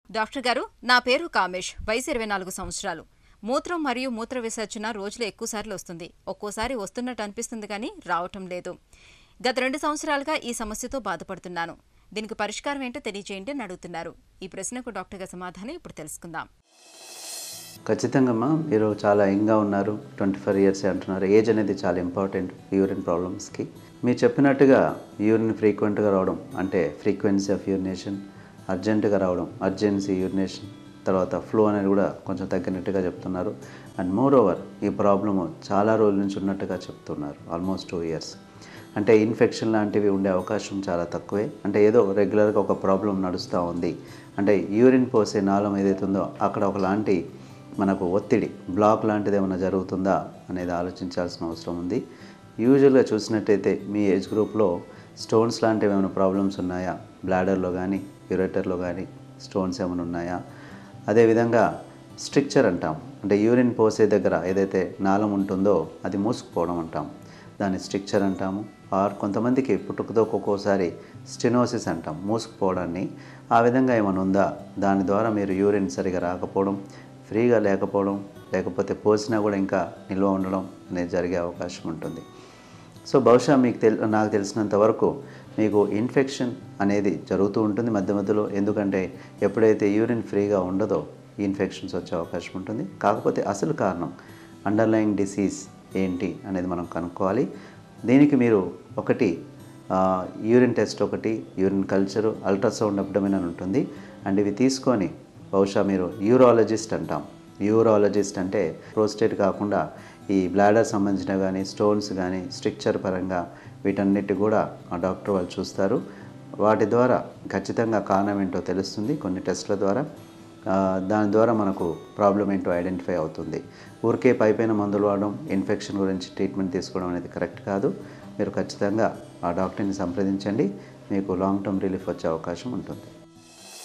doctor గారు నా పేరు కామేష్ వయసు ఇరవై నాలుగు సంవత్సరాలు మూత్రం మరియు మూత్ర విసర్జన రోజులో ఎక్కువసార్లు వస్తుంది ఒక్కోసారి వస్తున్నట్టు అనిపిస్తుంది కానీ రావటం లేదు గత రెండు సంవత్సరాలుగా ఈ సమస్యతో బాధపడుతున్నాను దీనికి పరిష్కారం ఏంటో తెలియజేయండి అని అడుగుతున్నారు ఈ ప్రశ్నకు డాక్టర్ గారి సమాధానం ఇప్పుడు తెలుసుకుందాం ఖచ్చితంగా అమ్మా మీరు చాలా యంగ్గా ఉన్నారు ట్వంటీ ఫైవ్ ఇయర్స్ అంటున్నారు ఏజ్ అనేది చాలా ఇంపార్టెంట్ యూరిన్ ప్రాబ్లమ్స్కి మీరు చెప్పినట్టుగా యూరిన్ ఫ్రీక్వెంట్గా రావడం అంటే ఫ్రీక్వెన్సీ ఆఫ్ యూరినేషన్ అర్జెంటుగా రావడం అర్జెన్సీ యూరినేషన్ తర్వాత ఫ్లో అనేది కూడా కొంచెం తగ్గినట్టుగా చెప్తున్నారు అండ్ మోర్ ఓవర్ ఈ ప్రాబ్లము చాలా రోజుల నుంచి ఉన్నట్టుగా చెప్తున్నారు ఆల్మోస్ట్ టూ ఇయర్స్ అంటే ఇన్ఫెక్షన్ లాంటివి ఉండే అవకాశం చాలా తక్కువే అంటే ఏదో రెగ్యులర్గా ఒక ప్రాబ్లం నడుస్తూ ఉంది అంటే యూరిన్ పోసే నాళం ఏదైతే ఉందో అక్కడ ఒకలాంటి మనకు ఒత్తిడి బ్లాక్ లాంటిది ఏమైనా జరుగుతుందా అనేది ఆలోచించాల్సిన అవసరం ఉంది యూజువల్గా చూసినట్టయితే మీ ఏజ్ గ్రూప్లో స్టోన్స్ లాంటివి ఏమైనా ప్రాబ్లమ్స్ ఉన్నాయా బ్లాడర్లో కానీ యూరేటర్లో కానీ స్టోన్స్ ఏమైనా ఉన్నాయా అదేవిధంగా స్ట్రిక్చర్ అంటాం అంటే యూరిన్ పోసే దగ్గర ఏదైతే నాళం ఉంటుందో అది మూసుకుపోవడం అంటాం దాన్ని స్ట్రిక్చర్ అంటాము ఆర్ కొంతమందికి పుట్టుకతో ఒక్కొక్కసారి స్టెనోసిస్ అంటాం మూసుకుపోవడాన్ని ఆ విధంగా ఏమైనా ఉందా దాని ద్వారా మీరు యూరిన్ సరిగా రాకపోవడం ఫ్రీగా లేకపోవడం లేకపోతే పోసినా కూడా ఇంకా నిల్వ ఉండడం అనేది జరిగే అవకాశం ఉంటుంది సో బహుశా మీకు తెల్ నాకు తెలిసినంత వరకు మీకు ఇన్ఫెక్షన్ అనేది జరుగుతూ ఉంటుంది మధ్య మధ్యలో ఎందుకంటే ఎప్పుడైతే యూరిన్ ఫ్రీగా ఉండదో ఇన్ఫెక్షన్స్ వచ్చే అవకాశం ఉంటుంది కాకపోతే అసలు కారణం అండర్లయింగ్ డిసీజ్ ఏంటి అనేది మనం కనుక్కోవాలి దీనికి మీరు ఒకటి యూరిన్ టెస్ట్ ఒకటి యూరిన్ కల్చరు అల్ట్రాసౌండ్ అబ్డమిన్ అని ఉంటుంది అండ్ ఇవి తీసుకొని బహుశా మీరు యూరాలజిస్ట్ అంటాం యూరాలజిస్ట్ అంటే ప్రోస్టేట్ కాకుండా ఈ బ్లాడర్ సంబంధించిన కానీ స్టోన్స్ కానీ స్ట్రిక్చర్ పరంగా వీటన్నిటి కూడా ఆ డాక్టర్ వాళ్ళు చూస్తారు వాటి ద్వారా ఖచ్చితంగా కారణం ఏంటో తెలుస్తుంది కొన్ని టెస్ట్ల ద్వారా ఆ, దాని ద్వారా మనకు ప్రాబ్లం ఏంటో ఐడెంటిఫై అవుతుంది ఊరికే పైపైన మందులు వాడడం ఇన్ఫెక్షన్ గురించి ట్రీట్మెంట్ తీసుకోవడం అనేది కరెక్ట్ కాదు మీరు ఖచ్చితంగా ఆ డాక్టర్ని సంప్రదించండి మీకు లాంగ్ టర్మ్ రిలీఫ్ వచ్చే అవకాశం ఉంటుంది